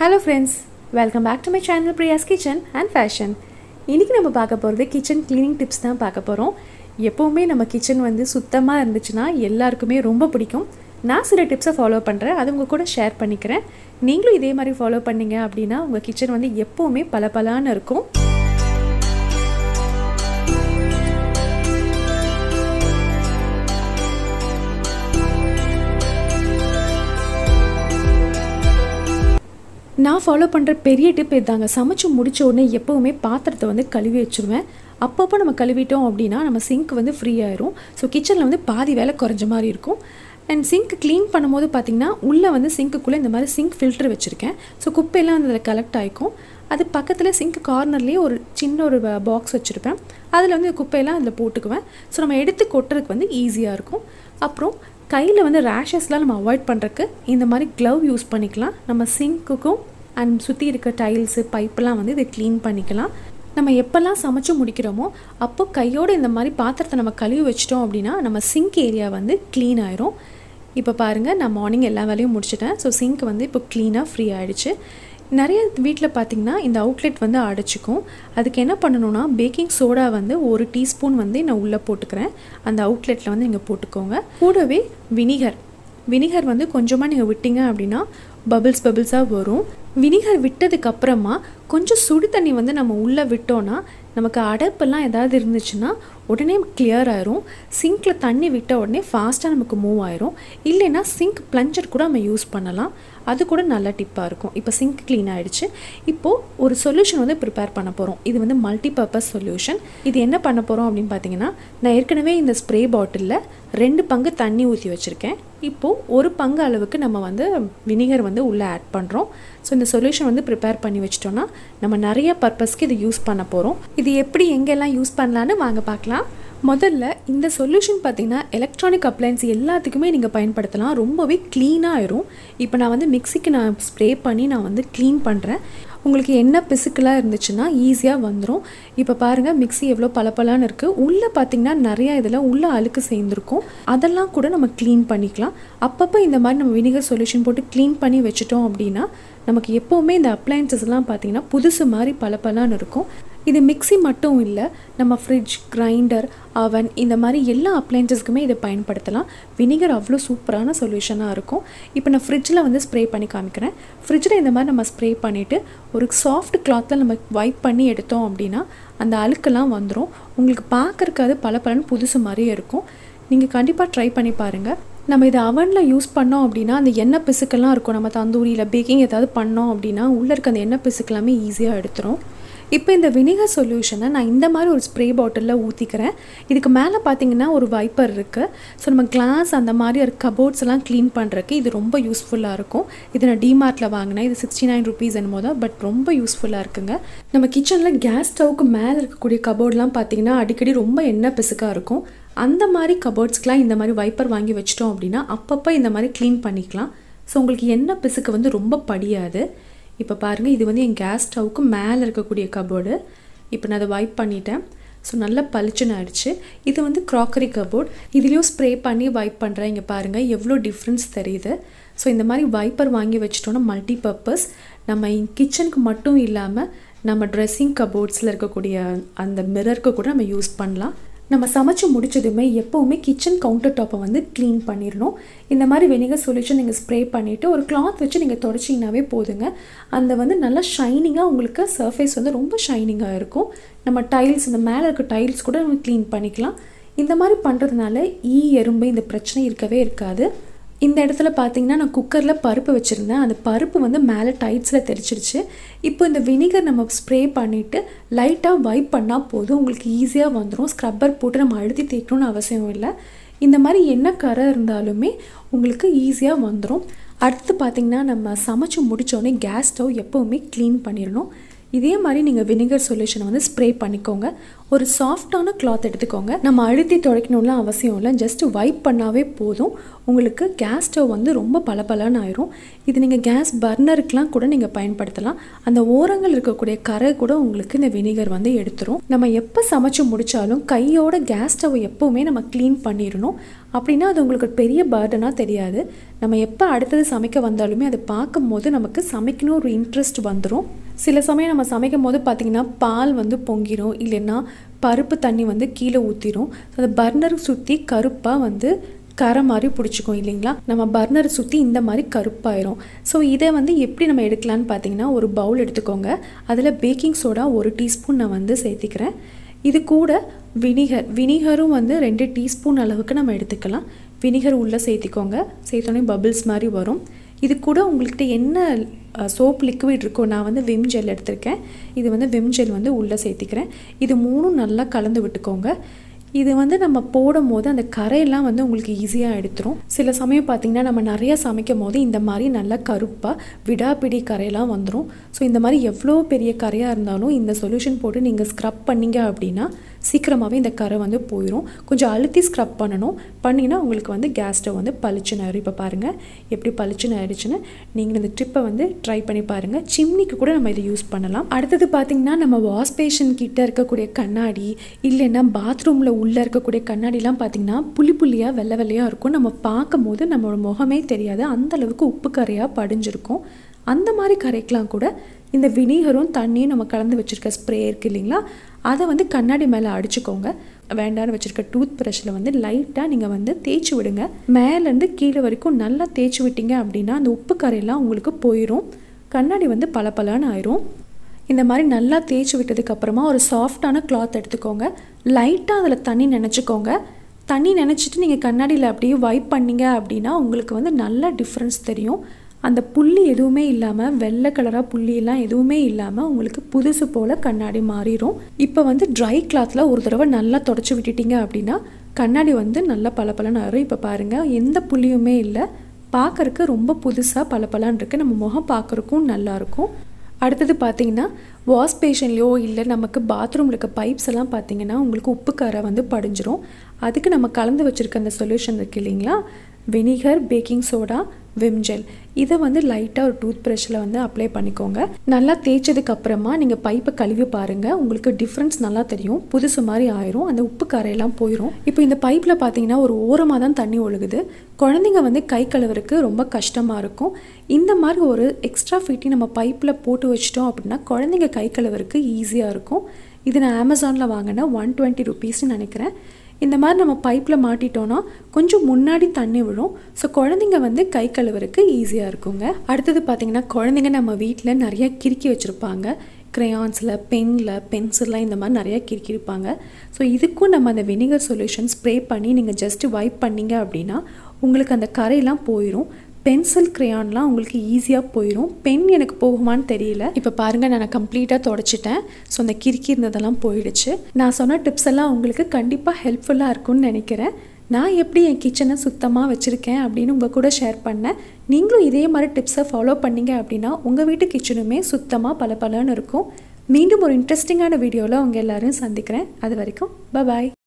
hello friends welcome back to my channel Priya's kitchen and fashion இன்றைக்கி நம்ம பார்க்க போகிறது கிச்சன் க்ளீனிங் டிப்ஸ் தான் பார்க்க போகிறோம் எப்போவுமே நம்ம கிச்சன் வந்து சுத்தமாக இருந்துச்சுன்னா எல்லாருக்குமே ரொம்ப பிடிக்கும் நான் சில டிப்ஸை ஃபாலோ பண்ணுறேன் அது உங்கள் கூட ஷேர் பண்ணிக்கிறேன் நீங்களும் இதே மாதிரி ஃபாலோ பண்ணீங்க அப்படின்னா உங்கள் கிச்சன் வந்து எப்போவுமே பளபளன்னு இருக்கும் நான் ஃபாலோ பண்ணுற பெரிய டிப் இதாங்க சமைச்சு முடிச்ச உடனே எப்போவுமே பாத்திரத்தை வந்து கழுவி வச்சுருவேன் அப்பப்போ நம்ம கழுவிட்டோம் அப்படின்னா நம்ம சிங்க் வந்து ஃப்ரீ ஆயிரும் ஸோ கிச்சனில் வந்து பாதி வேலை குறைஞ்ச மாதிரி இருக்கும் அண்ட் சிங்க் க்ளீன் பண்ணும்போது பார்த்திங்கன்னா உள்ளே வந்து சிங்க்குள்ளே இந்த மாதிரி சிங்க் ஃபில்டர் வச்சுருக்கேன் ஸோ குப்பையெல்லாம் வந்து அதில் கலெக்ட் ஆகிக்கும் அது பக்கத்தில் சிங்க் கார்னர்லேயே ஒரு சின்ன ஒரு பாக்ஸ் வச்சுருப்பேன் அதில் வந்து குப்பையெல்லாம் அதில் போட்டுக்குவேன் ஸோ நம்ம எடுத்து கொட்டுறதுக்கு வந்து ஈஸியாக இருக்கும் அப்புறம் கையில் வந்து ரேஷஸ்லாம் நம்ம அவாய்ட் பண்ணுறதுக்கு இந்த மாதிரி க்ளவ் யூஸ் பண்ணிக்கலாம் நம்ம சிங்க்குக்கும் அண்ட் சுற்றி இருக்க டைல்ஸு பைப்பெல்லாம் வந்து இதை க்ளீன் பண்ணிக்கலாம் நம்ம எப்போல்லாம் சமைச்சு முடிக்கிறோமோ அப்போ கையோடு இந்த மாதிரி பாத்திரத்தை நம்ம கழுவி வச்சிட்டோம் அப்படின்னா நம்ம சிங்க் ஏரியா வந்து க்ளீன் ஆயிரும் இப்போ பாருங்கள் நான் மார்னிங் எல்லா வேலையும் முடிச்சிட்டேன் ஸோ சிங்க் வந்து இப்போ க்ளீனாக ஃப்ரீ ஆகிடுச்சு நிறைய வீட்டில் பார்த்திங்கன்னா இந்த அவுட்லெட் வந்து அடைச்சிக்கும் அதுக்கு என்ன பண்ணணும்னா பேக்கிங் சோடா வந்து ஒரு டீஸ்பூன் வந்து நான் உள்ளே போட்டுக்கிறேன் அந்த அவுட்லெட்டில் வந்து நீங்கள் போட்டுக்கோங்க கூடவே வினிகர் வினிகர் வந்து கொஞ்சமாக நீங்கள் விட்டீங்க அப்படின்னா பபிள்ஸ் பபிள்ஸாக வரும் வினிகர் விட்டதுக்கு அப்புறமா கொஞ்சம் சுடு தண்ணி வந்து நம்ம உள்ளே விட்டோன்னா நமக்கு அடைப்பெல்லாம் ஏதாவது இருந்துச்சுன்னா உடனே கிளியர் ஆயிரும் சிங்க்கில் தண்ணி விட்ட உடனே ஃபாஸ்ட்டாக நமக்கு மூவ் ஆயிரும் இல்லைன்னா சிங்க் ப்ளஞ்சர் கூட நம்ம யூஸ் பண்ணலாம் அது கூட நல்ல டிப்பாக இருக்கும் இப்போ சிங்க் க்ளீன் ஆகிடுச்சு இப்போது ஒரு சொல்யூஷன் வந்து ப்ரிப்பேர் பண்ண போகிறோம் இது வந்து மல்டி பர்பஸ் சொல்யூஷன் இது என்ன பண்ண போகிறோம் அப்படின்னு பார்த்தீங்கன்னா நான் ஏற்கனவே இந்த ஸ்ப்ரே பாட்டிலில் ரெண்டு பங்கு தண்ணி ஊற்றி வச்சுருக்கேன் இப்போது ஒரு பங்கு அளவுக்கு நம்ம வந்து வினிகர் வந்து உள்ளே ஆட் பண்ணுறோம் ஸோ இந்த சொல்யூஷன் வந்து ப்ரிப்பேர் பண்ணி வச்சிட்டோன்னா நம்ம நிறைய பர்பஸ்க்கு இது யூஸ் பண்ண போகிறோம் இது எப்படி எங்கெல்லாம் யூஸ் பண்ணலான்னு வாங்க பார்க்கலாம் முதல்ல இந்த சொல்யூஷன் பார்த்திங்கன்னா எலக்ட்ரானிக் அப்ளைன்ஸ் எல்லாத்துக்குமே நீங்கள் பயன்படுத்தலாம் ரொம்பவே க்ளீனாக ஆயிரும் இப்போ நான் வந்து மிக்சிக்கு நான் ஸ்ப்ரே பண்ணி நான் வந்து க்ளீன் பண்ணுறேன் உங்களுக்கு என்ன பிசுக்கலாக இருந்துச்சுன்னா ஈஸியாக வந்துடும் இப்போ பாருங்கள் மிக்சி எவ்வளோ பளபளன்னு இருக்குது உள்ளே பார்த்திங்கன்னா நிறையா இதில் உள்ளே அழுக்கு சேர்ந்துருக்கும் அதெல்லாம் கூட நம்ம க்ளீன் பண்ணிக்கலாம் அப்பப்போ இந்த மாதிரி நம்ம வினிகர் சொல்யூஷன் போட்டு க்ளீன் பண்ணி வச்சுட்டோம் அப்படின்னா நமக்கு எப்போவுமே இந்த அப்ளையன்சஸ்லாம் பார்த்திங்கன்னா புதுசு மாதிரி பளபளன்னு இருக்கும் இது மிக்சி மட்டும் இல்லை நம்ம ஃப்ரிட்ஜ் கிரைண்டர் அவன் இந்த மாதிரி எல்லா அப்ளையன்சஸ்க்குமே இதை பயன்படுத்தலாம் வினிகர் அவ்வளோ சூப்பரான சொல்யூஷனாக இருக்கும் இப்போ நான் ஃப்ரிட்ஜில் வந்து ஸ்ப்ரே பண்ணி காமிக்கிறேன் ஃப்ரிட்ஜில் இந்த மாதிரி நம்ம ஸ்ப்ரே பண்ணிவிட்டு ஒரு சாஃப்ட் கிளாத்தில் நம்ம வைப் பண்ணி எடுத்தோம் அப்படின்னா அந்த அழுக்கெல்லாம் வந்துடும் உங்களுக்கு பார்க்குறக்கு அது பல பலன்னு புதுசு மாதிரியே இருக்கும் நீங்கள் கண்டிப்பாக ட்ரை பண்ணி பாருங்கள் நம்ம இதை அவனில் யூஸ் பண்ணோம் அப்படின்னா அந்த எண்ணெய் பிசுக்கெல்லாம் இருக்கும் நம்ம தந்தூரியில் பேக்கிங் ஏதாவது பண்ணோம் அப்படின்னா உள்ளே இருக்க அந்த எண்ணெய் பிசுக்கெல்லாமே ஈஸியாக எடுத்துரும் இப்போ இந்த வினிகர் சொல்யூஷனை நான் இந்த மாதிரி ஒரு ஸ்ப்ரே பாட்டிலில் ஊற்றிக்கிறேன் இதுக்கு மேலே பார்த்தீங்கன்னா ஒரு வைப்பர் இருக்குது ஸோ நம்ம கிளாஸ் அந்த மாதிரி ஒரு கபோர்ட்ஸ் எல்லாம் க்ளீன் பண்ணுறதுக்கு இது ரொம்ப யூஸ்ஃபுல்லாக இருக்கும் இது நான் டிமார்ட்டில் வாங்கினேன் இது சிக்ஸ்டி நைன் ருபீஸ் என்னமோ தான் பட் ரொம்ப யூஸ்ஃபுல்லாக இருக்குங்க நம்ம கிச்சனில் கேஸ் ஸ்டவ்க்கு மேலே இருக்கக்கூடிய கபோர்ட்லாம் பார்த்தீங்கன்னா அடிக்கடி ரொம்ப எண்ணெய் பிசுக்காக இருக்கும் அந்த மாதிரி கபோர்ட்ஸ்க்கெலாம் இந்த மாதிரி வைப்பர் வாங்கி வச்சிட்டோம் அப்படின்னா அப்பப்போ இந்த மாதிரி க்ளீன் பண்ணிக்கலாம் ஸோ உங்களுக்கு எண்ணெய் பிசுக்கு வந்து ரொம்ப படியாது இப்போ பாருங்கள் இது வந்து என் கேஸ் ஸ்டவ்வுக்கு மேலே இருக்கக்கூடிய கபோர்டு இப்போ நான் அதை வைப் பண்ணிட்டேன் ஸோ நல்லா பளிச்சுன்னு ஆயிடுச்சு இது வந்து க்ராக்கரி கபோர்ட் இதுலேயும் ஸ்ப்ரே பண்ணி வைப் பண்ணுறேன் இங்கே பாருங்கள் எவ்வளோ டிஃப்ரென்ஸ் தெரியுது ஸோ இந்த மாதிரி வைப்பர் வாங்கி வச்சிட்டோன்னா மல்டி பர்பஸ் நம்ம கிச்சனுக்கு மட்டும் இல்லாமல் நம்ம ட்ரெஸ்ஸிங் கபோர்ட்ஸில் இருக்கக்கூடிய அந்த மிரருக்கு கூட நம்ம யூஸ் பண்ணலாம் நம்ம சமைச்சு முடிச்சதுமே எப்போவுமே கிச்சன் கவுண்டர் டாப்பை வந்து க்ளீன் பண்ணிடணும் இந்த மாதிரி வினிகர் சொல்யூஷன் நீங்கள் ஸ்ப்ரே பண்ணிவிட்டு ஒரு கிளாத் வச்சு நீங்கள் தொடச்சிங்கனாவே போதுங்க அந்த வந்து நல்லா ஷைனிங்காக உங்களுக்கு சர்ஃபேஸ் வந்து ரொம்ப ஷைனிங்காக இருக்கும் நம்ம டைல்ஸ் இந்த மேலே இருக்க டைல்ஸ் கூட நம்ம க்ளீன் பண்ணிக்கலாம் இந்த மாதிரி பண்ணுறதுனால ஈ எறும்பு இந்த பிரச்சனை இருக்கவே இருக்காது இந்த இடத்துல பார்த்தீங்கன்னா நான் குக்கரில் பருப்பு வச்சுருந்தேன் அந்த பருப்பு வந்து மேலே டைட்ஸில் தெரிச்சிருச்சு இப்போ இந்த வினிகர் நம்ம ஸ்ப்ரே பண்ணிவிட்டு லைட்டாக வைப் பண்ணால் போதும் உங்களுக்கு ஈஸியாக வந்துடும் ஸ்க்ரப்பர் போட்டு நம்ம அழுத்தி தேய்க்கணும்னு அவசியம் இல்லை இந்த மாதிரி என்ன கரை இருந்தாலுமே உங்களுக்கு ஈஸியாக வந்துடும் அடுத்து பார்த்திங்கன்னா நம்ம சமைச்சு முடித்தோடனே கேஸ் ஸ்டவ் எப்போவுமே க்ளீன் பண்ணிடணும் இதே மாதிரி நீங்கள் வினிகர் சொல்யூஷனை வந்து ஸ்ப்ரே பண்ணிக்கோங்க ஒரு சாஃப்டான கிளாத் எடுத்துக்கோங்க நம்ம அழுத்தி துடைக்கணும்லாம் அவசியம் இல்லை ஜஸ்ட் வைப் பண்ணாவே போதும் உங்களுக்கு கேஸ் ஸ்டவ் வந்து ரொம்ப பளபளன்னு ஆயிரும் இது நீங்கள் கேஸ் பர்னருக்கெலாம் கூட நீங்கள் பயன்படுத்தலாம் அந்த ஓரங்கள் இருக்கக்கூடிய கரை கூட உங்களுக்கு இந்த வினிகர் வந்து எடுத்துரும் நம்ம எப்போ சமைச்சு முடித்தாலும் கையோட கேஸ் ஸ்டவ் எப்போவுமே நம்ம க்ளீன் பண்ணிடணும் அப்படின்னா அது உங்களுக்கு ஒரு பெரிய பேர்டனாக தெரியாது நம்ம எப்போ அடுத்தது சமைக்க வந்தாலுமே அதை பார்க்கும்போது நமக்கு சமைக்கணும் ஒரு இன்ட்ரெஸ்ட் வந்துடும் சில சமயம் நம்ம சமைக்கும் போது பார்த்திங்கன்னா பால் வந்து பொங்கிடும் இல்லைன்னா பருப்பு தண்ணி வந்து கீழே ஊற்றிடும் அந்த பர்னர் சுற்றி கருப்பாக வந்து கரை மாதிரி பிடிச்சிக்கும் இல்லைங்களா நம்ம பர்னரை சுற்றி இந்த மாதிரி கருப்பாயிரும் ஸோ இதை வந்து எப்படி நம்ம எடுக்கலான்னு பார்த்தீங்கன்னா ஒரு பவுல் எடுத்துக்கோங்க அதில் பேக்கிங் சோடா ஒரு டீஸ்பூன் நான் வந்து சேர்த்திக்கிறேன் இது கூட வினிகர் வினிகரும் வந்து ரெண்டு டீஸ்பூன் அளவுக்கு நம்ம எடுத்துக்கலாம் வினிகர் உள்ளே சேர்த்திக்கோங்க சேர்த்தோன்னே பபிள்ஸ் மாதிரி வரும் இது கூட உங்கள்கிட்ட என்ன சோப் லிக்விட் இருக்கோ நான் வந்து விம் ஜெல் எடுத்திருக்கேன் இது வந்து விம் ஜெல் வந்து உள்ளே சேர்த்திக்கிறேன் இது மூணும் நல்லா கலந்து விட்டுக்கோங்க இது வந்து நம்ம போடும் போது அந்த கரையெல்லாம் வந்து உங்களுக்கு ஈஸியாக எடுத்துரும் சில சமயம் பார்த்திங்கன்னா நம்ம நிறைய சமைக்கும் போது இந்த மாதிரி நல்லா கருப்பாக விடாப்பிடி கரையெல்லாம் வந்துடும் ஸோ இந்த மாதிரி எவ்வளோ பெரிய கரையாக இருந்தாலும் இந்த சொல்யூஷன் போட்டு நீங்கள் ஸ்க்ரப் பண்ணீங்க அப்படின்னா சீக்கிரமாகவே இந்த கரை வந்து போயிடும் கொஞ்சம் அழுத்தி ஸ்க்ரப் பண்ணணும் பண்ணிங்கன்னா உங்களுக்கு வந்து கேஸ் ஸ்டவ் வந்து பளிச்சுன்னு ஆயிரும் இப்போ பாருங்கள் எப்படி பளிச்சுன்னு ஆயிடுச்சுன்னு நீங்கள் இந்த ட்ரிப்பை வந்து ட்ரை பண்ணி பாருங்கள் சிம்னிக்கு கூட நம்ம இதை யூஸ் பண்ணலாம் அடுத்தது பார்த்திங்கன்னா நம்ம வாஷ் பேஷன் கிட்ட இருக்கக்கூடிய கண்ணாடி இல்லைன்னா பாத்ரூமில் உள்ளே இருக்கக்கூடிய கண்ணாடிலாம் பார்த்திங்கன்னா புள்ளி புள்ளியாக வெள்ளை வெள்ளையாக இருக்கும் நம்ம பார்க்கும் போது நம்மளோட முகமே தெரியாது அந்த அளவுக்கு உப்பு கரையாக படிஞ்சிருக்கும் அந்த மாதிரி கரைக்கெலாம் கூட இந்த வினிகரும் தண்ணியும் நம்ம கலந்து வச்சுருக்க ஸ்ப்ரே இருக்குது இல்லைங்களா அதை வந்து கண்ணாடி மேலே அடிச்சுக்கோங்க வேண்டான்னு வச்சுருக்க டூத் ப்ரஷில் வந்து லைட்டாக நீங்கள் வந்து தேய்ச்சி விடுங்க மேலேருந்து கீழே வரைக்கும் நல்லா தேய்ச்சி விட்டீங்க அப்படின்னா அந்த உப்பு கரையெல்லாம் உங்களுக்கு போயிடும் கண்ணாடி வந்து பளபளன்னு ஆயிரும் இந்த மாதிரி நல்லா தேய்ச்சி விட்டதுக்கப்புறமா ஒரு சாஃப்டான கிளாத் எடுத்துக்கோங்க லைட்டாக அதில் தண்ணி நினச்சிக்கோங்க தண்ணி நினச்சிட்டு நீங்கள் கண்ணாடியில் அப்படியே வைப் பண்ணீங்க அப்படின்னா உங்களுக்கு வந்து நல்லா டிஃப்ரென்ஸ் தெரியும் அந்த புள்ளி எதுவுமே இல்லாமல் வெள்ளை கலராக புள்ளியெல்லாம் எதுவுமே இல்லாமல் உங்களுக்கு புதுசு போல் கண்ணாடி மாறிடும் இப்போ வந்து ட்ரை கிளாத்தில் ஒரு தடவை நல்லா தொடச்சி விட்டுட்டீங்க அப்படின்னா கண்ணாடி வந்து நல்லா பளபளன்னு வரும் இப்போ பாருங்கள் எந்த புள்ளியுமே இல்லை பார்க்கறக்கு ரொம்ப புதுசாக பளபளன்னு இருக்குது நம்ம முகம் பார்க்குறக்கும் நல்லாயிருக்கும் அடுத்தது பார்த்தீங்கன்னா வாஷ் பேஷன்லையோ இல்லை நமக்கு பாத்ரூமில் இருக்க பைப்ஸ் எல்லாம் பார்த்தீங்கன்னா உங்களுக்கு உப்பு காரை வந்து படிஞ்சிரும் அதுக்கு நம்ம கலந்து வச்சுருக்க அந்த சொல்யூஷன் இருக்குது இல்லைங்களா வினிகர் பேக்கிங் சோடா விம்ஜெல் இதை வந்து லைட்டாக ஒரு டூத் ப்ரஷில் வந்து அப்ளை பண்ணிக்கோங்க நல்லா தேய்ச்சதுக்கு அப்புறமா நீங்கள் பைப்பை கழுவி பாருங்கள் உங்களுக்கு டிஃப்ரென்ஸ் நல்லா தெரியும் புதுசு மாதிரி ஆயிரும் அந்த உப்பு கரையெல்லாம் போயிடும் இப்போ இந்த பைப்பில் பார்த்தீங்கன்னா ஒரு ஓரமாக தான் தண்ணி ஒழுகுது குழந்தைங்க வந்து கை கழுவுறதுக்கு ரொம்ப கஷ்டமாக இருக்கும் இந்த மாதிரி ஒரு எக்ஸ்ட்ரா ஃபிட்டி நம்ம பைப்பில் போட்டு வச்சிட்டோம் அப்படின்னா குழந்தைங்க கை கழுவுறதுக்கு ஈஸியாக இருக்கும் இது நான் அமேசானில் வாங்கின ஒன் டுவெண்ட்டி ருபீஸ்னு நினைக்கிறேன் இந்த மாதிரி நம்ம பைப்பில் மாட்டிட்டோன்னா கொஞ்சம் முன்னாடி தண்ணி விழும் ஸோ குழந்தைங்க வந்து கை கழுவுறதுக்கு ஈஸியாக இருக்குங்க அடுத்தது பார்த்திங்கன்னா குழந்தைங்க நம்ம வீட்டில் நிறைய கிறுக்கி வச்சுருப்பாங்க க்ரையான்ஸில் பெனில் பென்சிலில் இந்த மாதிரி நிறையா கிறுக்கியிருப்பாங்க ஸோ இதுக்கும் நம்ம அந்த வினிகர் சொல்யூஷன் ஸ்ப்ரே பண்ணி நீங்கள் ஜஸ்ட்டு வைப் பண்ணீங்க அப்படின்னா உங்களுக்கு அந்த கரையெல்லாம் போயிடும் பென்சில் க்ரையான்லாம் உங்களுக்கு ஈஸியாக போயிடும் பென் எனக்கு போகுமான்னு தெரியல இப்போ பாருங்கள் நான் கம்ப்ளீட்டாக தொடச்சிட்டேன் ஸோ அந்த கிறுக்கி இருந்ததெல்லாம் போயிடுச்சு நான் சொன்ன டிப்ஸ் எல்லாம் உங்களுக்கு கண்டிப்பாக ஹெல்ப்ஃபுல்லாக இருக்கும்னு நினைக்கிறேன் நான் எப்படி என் கிச்சனை சுத்தமாக வச்சுருக்கேன் அப்படின்னு உங்கள் கூட ஷேர் பண்ணேன் நீங்களும் இதே மாதிரி டிப்ஸை ஃபாலோ பண்ணீங்க அப்படின்னா உங்கள் வீட்டு கிச்சனுமே சுத்தமாக பல பலன்னு இருக்கும் மீண்டும் ஒரு இன்ட்ரெஸ்டிங்கான வீடியோவில் உங்கள் எல்லோரும் சந்திக்கிறேன் அது வரைக்கும் பாய்